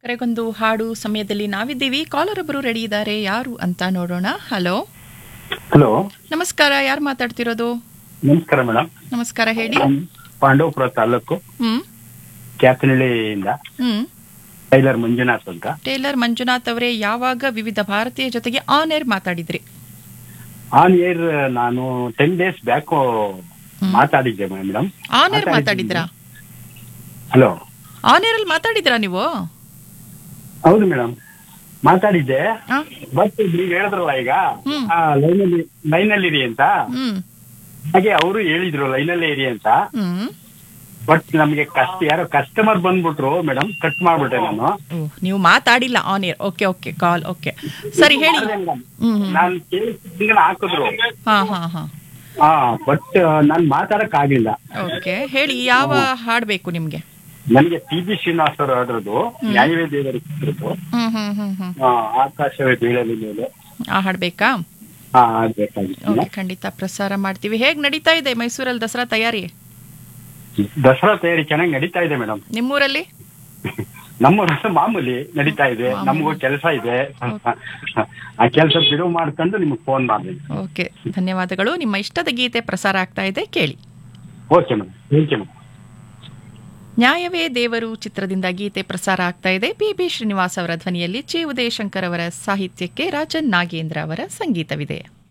ಕರೆಗೊಂದು ಹಾಡು ಸಮಯದಲ್ಲಿ ನಾವಿದ್ದೀವಿ ಕಾಲರ್ ಒಬ್ಬರು ರೆಡಿ ಇದ್ದಾರೆ ಯಾರು ಅಂತ ನೋಡೋಣ ಹಲೋ ಹಲೋ ನಮಸ್ಕಾರ ಯಾರು ಮಾತಾಡ್ತಿರೋದು ನಮಸ್ಕಾರ ಮೇಡಮ್ ನಮಸ್ಕಾರ ಹೇಳಿ ಪಾಂಡವಪುರ ತಾಲೂಕು ಹ್ಮ್ ಕ್ಯಾತನಹಳ್ಳಿಯಿಂದ ಹ್ಮ್ ಟೈಲರ್ ಮಂಜುನಾಥ್ ಅಂತ ಟೇಲರ್ ಮಂಜುನಾಥ್ ಅವರೇ ಯಾವಾಗ ವಿವಿಧ ಭಾರತೀಯ ಜೊತೆಗೆ ಆನ್ ಏರ್ ಮಾತಾಡಿದ್ರಿ ಆನ್ ಏರ್ ನಾನು ಟೆನ್ ಡೇಸ್ ಬ್ಯಾಕ್ ಮಾತಾಡಿದ್ದೆ ಮೇಡಮ್ ಆನ್ ಏರ್ ಮಾತಾಡಿದ್ರಾ ಹಲೋ ಆನ್ ಏರ್ ಅಲ್ಲಿ ಮಾತಾಡಿದ್ರಾ ನೀವು ಹೌದು ಮೇಡಮ್ ಮಾತಾಡಿದ್ದೆ ಆ? ಬಟ್ ನೀವು ಹೇಳಿದ್ರಲ್ಲ ಈಗ ಹ್ಮ್. ಲೈನಲ್ಲಿ ಲೈನಲ್ಲಿ ಇರಿ ಅಂತ ಹ್ಮ್ ಹಾಗೆ ಅವರು ಹೇಳಿದ್ರು ಲೈನಲ್ಲೇ ಇರಿ ಅಂತ ಹ್ಮ್ ಬಟ್ ನಮಗೆ ಕಷ್ಟ ಯಾರೋ ಕಸ್ಟಮರ್ ಬಂದ್ಬಿಟ್ರು ಮೇಡಮ್ ಕಟ್ ಮಾಡ್ಬಿಟ್ಟೆ ನಾನು ಓ, ನೀವು ಮಾತಾಡಿಲ್ಲ on air okay okay call okay ಸರಿ ಹೇಳಿ ಹ್ಮ್ ಹ್ಮ್. ನಾನು ಕೇಳಿಸಿದ ಹಾಕಿದ್ರು ಹಾ ಹಾ ಹಾ ಹಾ ಬಟ್ ನಾನು ಮಾತಾಡಕ್ ಆಗಿಲ್ಲ ಓಕೆ ಹೇಳಿ ಯಾವ ಹಾಡ್ ಬೇಕು ನಿಮ್ಗೆ ನನಗೆ ಟಿ ಬಿ ಶ್ರೀನಿವಾಸ್ ಅವರು ಆಡಿರೋದು ನ್ಯಾಯವೇ ದೇವರ ಚಿತ್ರದ್ದು ಹ್ಮ್ ಹ್ಮ್ ಹ್ಮ್ ಹ್ಮ್ ಆ, ಆಕಾಶವೇ ಬೀಳಲಿ ಮೇಲೆ ಆ ಹಾಡ್ ಬೇಕಾ ಹಾ ಆಡ್ಬೇಕಾಗಿತ್ತು ಓಕೆ ಖಂಡಿತ ಪ್ರಸಾರ ಮಾಡ್ತೀವಿ ಹೇಗ್ ನಡೀತಾ ಇದೆ ಮೈಸೂರಲ್ಲಿ ದಸರಾ ತಯಾರಿ ದಸರಾ ತಯಾರಿ ಚೆನ್ನಾಗಿ ನಡೀತಾ ಇದೆ ಮೇಡಮ್ ನಿಮ್ಮೂರಲ್ಲಿ ನಮ್ಮ ವರ್ಷ ಮಾಮೂಲಿ ನಡೀತಾ ಇದೆ ನಮಗೂ ಕೆಲಸ ಇದೆ ಆ ಕೆಲಸ ಬಿಡುವು ಮಾಡ್ಕೊಂಡು ನಿಮ್ಗೆ ಫೋನ್ ಮಾಡಿದೆ ಓಕೆ ಧನ್ಯವಾದಗಳು ನಿಮ್ಮ ಇಷ್ಟದ ಗೀತೆ ಪ್ರಸಾರ ಆಗ್ತಾ ಇದೆ ಕೇಳಿ okay madam thank you madam ನ್ಯಾಯವೇ ದೇವರು ಚಿತ್ರದಿಂದ ಗೀತೆ ಪ್ರಸಾರ ಆಗ್ತಾ ಇದೆ ಪಿ ಬಿ ಶ್ರೀನಿವಾಸ್ ಅವರ ಧ್ವನಿಯಲ್ಲಿ ಚಿ ಉದಯಶಂಕರ್ ಅವರ ಸಾಹಿತ್ಯಕ್ಕೆ ರಾಜನ್ ನಾಗೇಂದ್ರ ಅವರ ಸಂಗೀತವಿದೆ